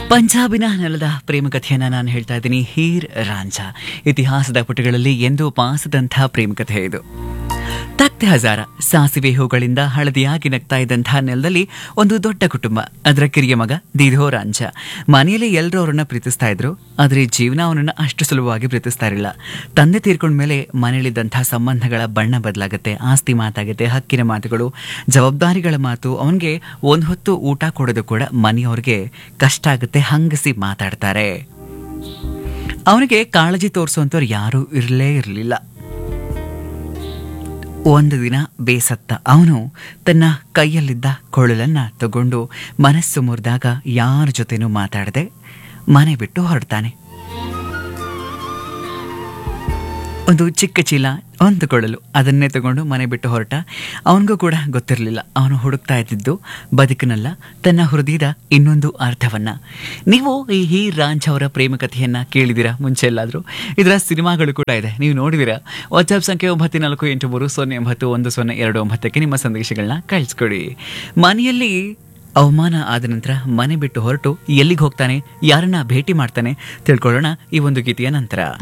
ಪಂಜಾಬಿನ ನೆಲದ ಪ್ರೇಮಕಥೆಯನ್ನ ನಾನು ಹೇಳ್ತಾ ಇದ್ದೀನಿ ಹೀರ್ ರಾಂझಾ ಇತಿಹಾಸದ ಪುಟಗಳಲ್ಲಿ ಎಂದೂ ಪಾಸದಂತಹ ಪ್ರೇಮಕಥೆ ಇದು ತಕ್ತೆ ಹಜಾರ ಸಾಸಿವೆ ಹೂಗಳಿಂದ ಹಳದಿಯಾಗಿ ನಗ್ತಾ ಇದ್ದಂತಹ ನೆಲದಲ್ಲಿ ಒಂದು ದೊಡ್ಡ ಕುಟುಂಬ ಅದರ ಕಿರಿಯ ಮಗ ದಿಧೋ ರಾಂझಾ ಮನೆಯಲ್ಲಿ ಎಲ್ಲರೂ ಅವರನ್ನ ಪ್ರೀತಿಸ್ತಾ ಇದ್ರು ಆದ್ರೆ ಜೀವನ ಅವನನ್ನ ಅಷ್ಟು ಸುಲಭವಾಗಿ ಪ್ರೀತಿಸ್ತಾ ಇರಲಿಲ್ಲ ತಂದೆ ತೀರ್ಕೊಂಡ ಮೇಲೆ ಮನೆಯಲ್ಲಿದ್ದಂತಹ ಸಂಬಂಧಗಳ ಬಣ್ಣ ಬದಲಾಗುತ್ತೆ ಆಸ್ತಿ ಮಾತಾಗುತ್ತೆ ಹಕ್ಕಿನ ಮಾತುಗಳು ಜವಾಬ್ದಾರಿಗಳ ಮಾತು ಅವನಿಗೆ ಒಂದು ಹೊತ್ತು ಊಟ ಕೊಡೋದು ಕೂಡ ಮನೆಯವ್ರಿಗೆ ಕಷ್ಟ ಆಗುತ್ತೆ ಹಂಗಸಿ ಮಾತಾಡ್ತಾರೆ ಅವನಿಗೆ ಕಾಳಜಿ ತೋರಿಸುವಂಥವ್ರು ಯಾರೂ ಇರಲೇ ಇರಲಿಲ್ಲ ಒಂದು ದಿನ ಬೇಸತ್ತ ಅವನು ತನ್ನ ಕೈಯಲ್ಲಿದ್ದ ಕೊಳಲನ್ನ ತಗೊಂಡು ಮನಸ್ಸು ಮುರಿದಾಗ ಯಾರ ಜೊತೆನೂ ಮಾತಾಡದೆ ಮನೆ ಬಿಟ್ಟು ಹೊರಡ್ತಾನೆ ಒಂದು ಚಿಕ್ಕ ಚೀಲ ಒಂದು ಕೊಳಲು ಅದನ್ನೇ ತಗೊಂಡು ಮನೆ ಬಿಟ್ಟು ಹೊರಟ ಅವನಿಗೂ ಕೂಡ ಗೊತ್ತಿರಲಿಲ್ಲ ಅವನು ಹುಡುಕ್ತಾ ಇದ್ದಿದ್ದು ಬದುಕಿನಲ್ಲ ತನ್ನ ಹೃದಯದ ಇನ್ನೊಂದು ಅರ್ಥವನ್ನ ನೀವು ಈ ಹೀ ರಾಂಚ್ ಅವರ ಪ್ರೇಮ ಕಥೆಯನ್ನ ಕೇಳಿದಿರಾ ಮುಂಚೆ ಎಲ್ಲಾದರೂ ಇದರ ಸಿನಿಮಾಗಳು ಕೂಡ ಇದೆ ನೀವು ನೋಡಿದಿರಾ ವಾಟ್ಸ್ಆಪ್ ಸಂಖ್ಯೆ ಒಂಬತ್ತು ನಾಲ್ಕು ಎಂಟು ಮೂರು ಸೊನ್ನೆ ಒಂಬತ್ತು ಒಂದು ಸೊನ್ನೆ ಎರಡು ಒಂಬತ್ತಕ್ಕೆ ನಿಮ್ಮ ಸಂದೇಶಗಳನ್ನ ಕಳಿಸ್ಕೊಡಿ ಮನೆಯಲ್ಲಿ ಅವಮಾನ ಆದ ನಂತರ ಮನೆ ಬಿಟ್ಟು ಹೊರಟು ಎಲ್ಲಿಗೆ ಹೋಗ್ತಾನೆ ಯಾರನ್ನ ಭೇಟಿ ಮಾಡ್ತಾನೆ ತಿಳ್ಕೊಳ್ಳೋಣ ಈ ಒಂದು ಗೀತೆಯ ನಂತರ